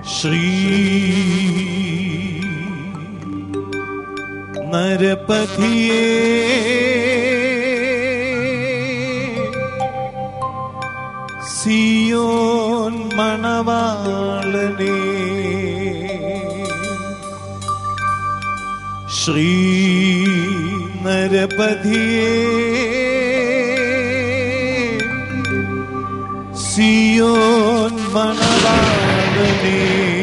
ശ്രീ നരപതിയേ സിയോൻ മണവാളനേ ശ്രീ നരപതിയേ സിയോൻ മണവാളനേ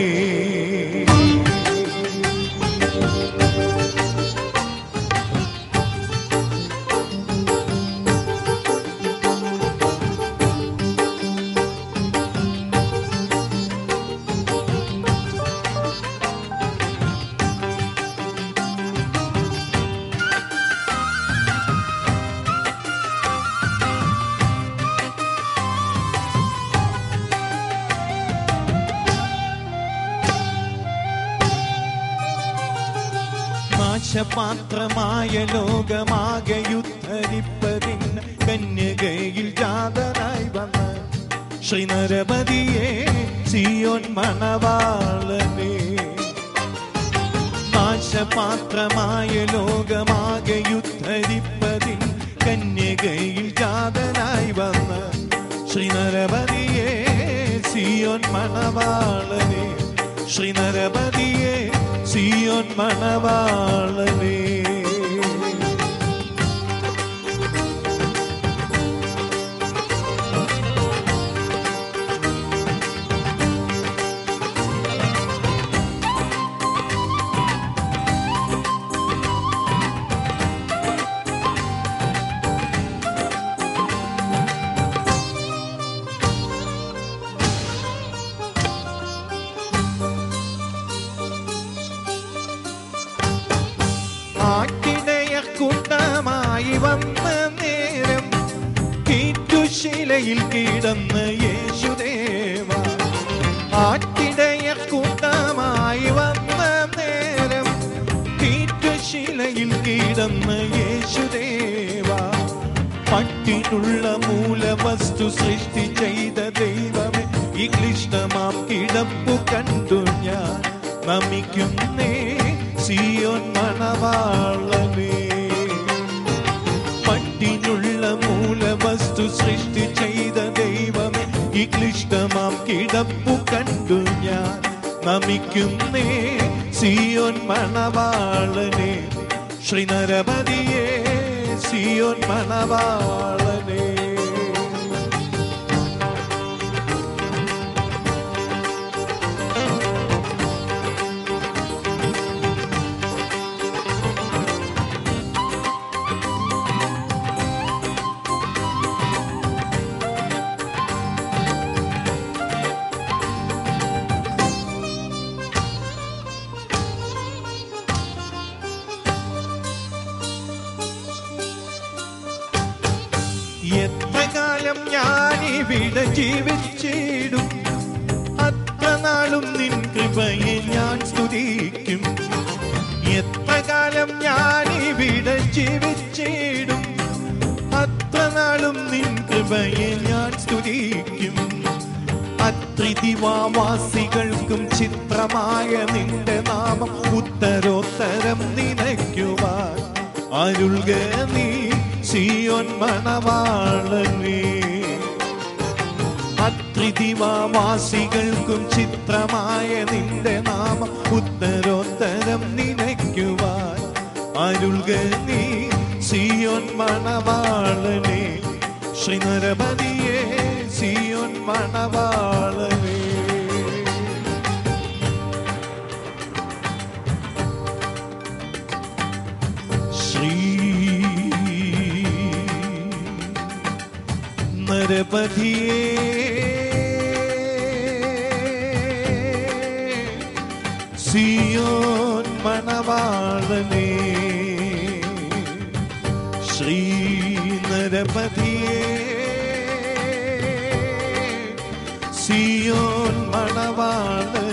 നാശപാത്രമായ ലോകമാകെ യുദ്ധരിപ്പതിന് കന്യകയിൽ ജാതനായി വന്ന് ശ്രീനരപതിയെ സിയോൻ മണവാളനേ നാശപാത്രമായ ലോകമാകെ യുദ്ധരിപ്പതിൻ കന്യകയിൽ ജാതനായി വന്ന് ശ്രീനരപതിയെ സിയോൻ മണവാളനേ ശ്രീനരപതിയെ സിയോൻ മണവാളനേ ആട്ടിടയ കൂട്ടമായി വന്ന നേരം കീറ്റുശിലയിൽ കിടന്ന് യേശുദേവ ആട്ടിടയ കൂട്ടമായി വന്ന നേരം കീറ്റുശിലയിൽ കിടന്ന് യേശുദേവ പട്ടിനുള്ള മൂലവസ്തു സൃഷ്ടി ചെയ്ത ദൈവമേ ഈ ക്ലിഷ്ടമാം കിടപ്പു കണ്ടു ഞാൻ നമിക്കുന്നേ സിയോൻ മണവാളനേ പട്ടിനുള്ള മൂലവസ്തു സൃഷ്ടി ചെയ്ത ദൈവമേ ഈ ക്ലിഷ്ടമാം കിടപ്പു കണ്ടു ഞാൻ നമിക്കുന്നേ സിയോൻ മണവാളനെ ശ്രീനരപതിയെ സിയോൻ മണവാളനെ എത്ര കാലം ഞാൻ ഇവിടെ ജീവിച്ചിടും അത്ര നാളും നിൻ കൃപയെ ഞാൻ സ്തുതിക്കും എത്ര കാലം ഞാൻ ഇവിടെ ജീവിച്ചിടും അത്ര നാളും നിൻ കൃപയെ ഞാൻ സ്തുതിക്കും അത്രിദിവാസികൾക്കും ചിത്രമായ നിന്റെ നാമം ഉത്തരോത്തരം നിനയ്ക്കുവാൻ അരുൾക നീ സിയോൻ മണവാളനേ അത്രിദിവാസികൾക്കും ചിത്രമായ നിന്റെ നാമം ഉത്തരോത്തരം നിനയ്ക്കുവാൻ അരുൾക നീ സിയോൻ മണവാളനേ ശ്രീനരപതിയെ സിയോൻ മണവാളനേ ശ്രീ നരപതിയേ സിയോൻ മണവാളനേ ശ്രീ നരപതിയേ സിയോൻ മണവാളനേ